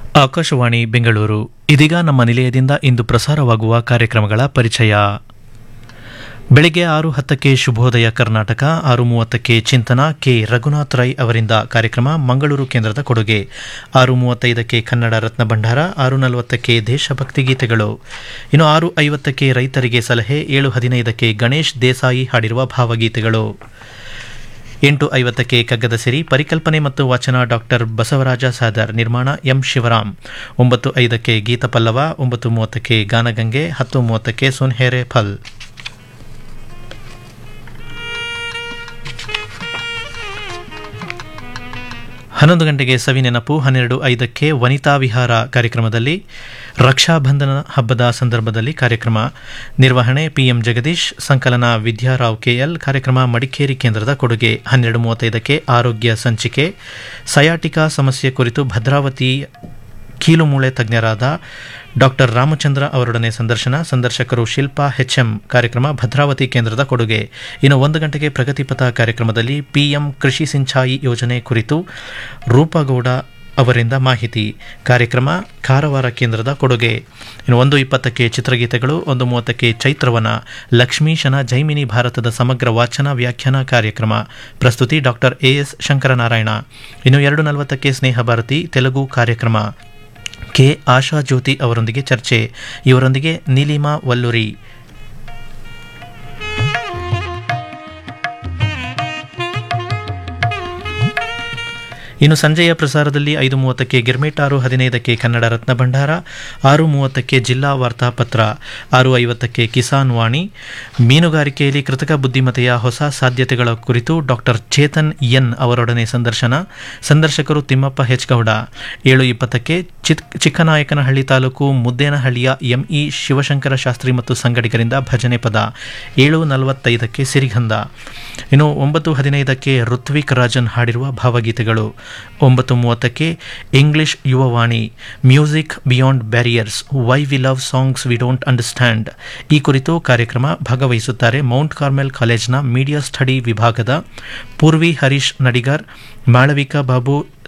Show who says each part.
Speaker 1: ಆಕಾಶವಾಣಿ ಬೆಂಗಳೂರು ಇದೀಗ ನಮ್ಮ ನಿಲಯದಿಂದ ಇಂದು ಪ್ರಸಾರವಾಗುವ ಕಾರ್ಯಕ್ರಮಗಳ ಪರಿಚಯ ಬೆಳಿಗ್ಗೆ ಆರು ಹತ್ತಕ್ಕೆ ಶುಭೋದಯ ಕರ್ನಾಟಕ ಆರು ಮೂವತ್ತಕ್ಕೆ ಚಿಂತನ ಕೆ ರಘುನಾಥ್ ರೈ ಅವರಿಂದ ಕಾರ್ಯಕ್ರಮ ಮಂಗಳೂರು ಕೇಂದ್ರದ ಕೊಡುಗೆ ಆರು ಮೂವತ್ತೈದಕ್ಕೆ ಕನ್ನಡ ರತ್ನ ಭಂಡಾರ ಆರು ನಲವತ್ತಕ್ಕೆ ದೇಶಭಕ್ತಿ ಗೀತೆಗಳು ಇನ್ನು ಆರು ಐವತ್ತಕ್ಕೆ ರೈತರಿಗೆ ಸಲಹೆ ಏಳು ಹದಿನೈದಕ್ಕೆ ಗಣೇಶ್ ದೇಸಾಯಿ ಹಾಡಿರುವ ಭಾವಗೀತೆಗಳು ಎಂಟು ಐವತ್ತಕ್ಕೆ ಕಗ್ಗದ ಸಿರಿ ಪರಿಕಲ್ಪನೆ ಮತ್ತು ವಾಚನ ಡಾಕ್ಟರ್ ಬಸವರಾಜ ಸಾದರ್ ನಿರ್ಮಾಣ ಎಂ ಶಿವರಾಮ್ ಒಂಬತ್ತು ಐದಕ್ಕೆ ಗೀತ ಪಲ್ಲವ ಒಂಬತ್ತು ಮೂವತ್ತಕ್ಕೆ ಗಾನಗಂಗೆ ಹತ್ತು ಮೂವತ್ತಕ್ಕೆ ಸುನ್ಹೇರೆ ಫಲ್ ಹನ್ನೊಂದು ಗಂಟೆಗೆ ಸವಿ ನೆನಪು ಹನ್ನೆರಡು ಐದಕ್ಕೆ ವನಿತಾ ವಿಹಾರ ಕಾರ್ಯಕ್ರಮದಲ್ಲಿ ರಕ್ಷಾಬಂಧನ ಹಬ್ಬದ ಸಂದರ್ಭದಲ್ಲಿ ಕಾರ್ಯಕ್ರಮ ನಿರ್ವಹಣೆ ಪಿಎಂ ಜಗದೀಶ್ ಸಂಕಲನ ವಿದ್ಯಾರಾವ್ ಕೆಎಲ್ ಕಾರ್ಯಕ್ರಮ ಮಡಿಕೇರಿ ಕೇಂದ್ರದ ಕೊಡುಗೆ ಹನ್ನೆರಡು ಮೂವತ್ತೈದಕ್ಕೆ ಆರೋಗ್ಯ ಸಂಚಿಕೆ ಸಯಾಟಿಕಾ ಸಮಸ್ಯೆ ಕುರಿತು ಭದ್ರಾವತಿ ಕೀಲುಮೂಳೆ ತಜ್ಞರಾದ ಡಾಕ್ಟರ್ ರಾಮಚಂದ್ರ ಅವರೊಡನೆ ಸಂದರ್ಶನ ಸಂದರ್ಶಕರು ಶಿಲ್ಪಾ ಎಚ್ಎಂ ಕಾರ್ಯಕ್ರಮ ಭದ್ರಾವತಿ ಕೇಂದ್ರದ ಕೊಡುಗೆ ಇನ್ನು ಒಂದು ಗಂಟೆಗೆ ಪ್ರಗತಿಪಥ ಕಾರ್ಯಕ್ರಮದಲ್ಲಿ ಪಿಎಂ ಕೃಷಿ ಸಿಂಚಾಯಿ ಯೋಜನೆ ಕುರಿತು ರೂಪಗೌಡ ಅವರಿಂದ ಮಾಹಿತಿ ಕಾರ್ಯಕ್ರಮ ಕಾರವಾರ ಕೇಂದ್ರದ ಕೊಡುಗೆ ಇನ್ನು ಒಂದು ಇಪ್ಪತ್ತಕ್ಕೆ ಚಿತ್ರಗೀತೆಗಳು ಒಂದು ಮೂವತ್ತಕ್ಕೆ ಚೈತ್ರವನ ಲಕ್ಷ್ಮೀಶನ ಜೈಮಿನಿ ಭಾರತದ ಸಮಗ್ರ ವಾಚನ ವ್ಯಾಖ್ಯಾನ ಕಾರ್ಯಕ್ರಮ ಪ್ರಸ್ತುತಿ ಡಾಕ್ಟರ್ ಎಎಸ್ ಶಂಕರನಾರಾಯಣ ಇನ್ನು ಎರಡು ನಲವತ್ತಕ್ಕೆ ಸ್ನೇಹ ಭಾರತಿ ತೆಲುಗು ಕಾರ್ಯಕ್ರಮ ಕೆ ಆಶಾ ಜ್ಯೋತಿ ಅವರೊಂದಿಗೆ ಚರ್ಚೆ ಇವರೊಂದಿಗೆ ನೀಲಿಮಾ ವಲ್ಲುರಿ ಇನ್ನು ಸಂಜೆಯ ಪ್ರಸಾರದಲ್ಲಿ ಐದು ಮೂವತ್ತಕ್ಕೆ ಗಿರ್ಮಿಟ್ ಆರು ಹದಿನೈದಕ್ಕೆ ಕನ್ನಡ ರತ್ನ ಭಂಡಾರ ಆರು ಮೂವತ್ತಕ್ಕೆ ಜಿಲ್ಲಾ ವಾರ್ತಾಪತ್ರ ಆರು ಐವತ್ತಕ್ಕೆ ಕಿಸಾನ್ ವಾಣಿ ಮೀನುಗಾರಿಕೆಯಲ್ಲಿ ಕೃತಕ ಬುದ್ಧಿಮತೆಯ ಹೊಸ ಸಾಧ್ಯತೆಗಳ ಕುರಿತು ಡಾಕ್ಟರ್ ಚೇತನ್ ಎನ್ ಅವರೊಡನೆ ಸಂದರ್ಶನ ಸಂದರ್ಶಕರು ತಿಮ್ಮಪ್ಪ ಹೆಚ್ಗೌಡ ಏಳು ಇಪ್ಪತ್ತಕ್ಕೆ ಚಿತ್ ಚಿಕ್ಕನಾಯಕನಹಳ್ಳಿ ತಾಲೂಕು ಮುದ್ದೇನಹಳ್ಳಿಯ ಎಂಇ ಶಿವಶಂಕರ ಶಾಸ್ತ್ರಿ ಮತ್ತು ಸಂಗಡಿಗರಿಂದ ಭಜನೆ ಪದ ಏಳು ನಲವತ್ತೈದಕ್ಕೆ ಸಿರಿಗಂಧ ಇನ್ನು ಒಂಬತ್ತು ಹದಿನೈದಕ್ಕೆ ಋತ್ವಿಕ್ ರಾಜನ್ ಹಾಡಿರುವ ಭಾವಗೀತೆಗಳು ಒಂಬತ್ತು ಮೂವತ್ತಕ್ಕೆ English Yuvavani music beyond barriers why we love songs we don't understand ಈ ಕುರಿತು ಕಾರ್ಯಕ್ರಮ ಭಾಗವಹಿಸುತ್ತಾರೆ ಮೌಂಟ್ ಕಾರ್ಮೆಲ್ ಕಾಲೇಜ್ನ ಮೀಡಿಯಾ ಸ್ಟಡಿ ವಿಭಾಗದ ಪೂರ್ವಿ ಹರೀಶ್ ನಡಿಗರ್ ಮಾಳವಿಕಾ ಬಾಬು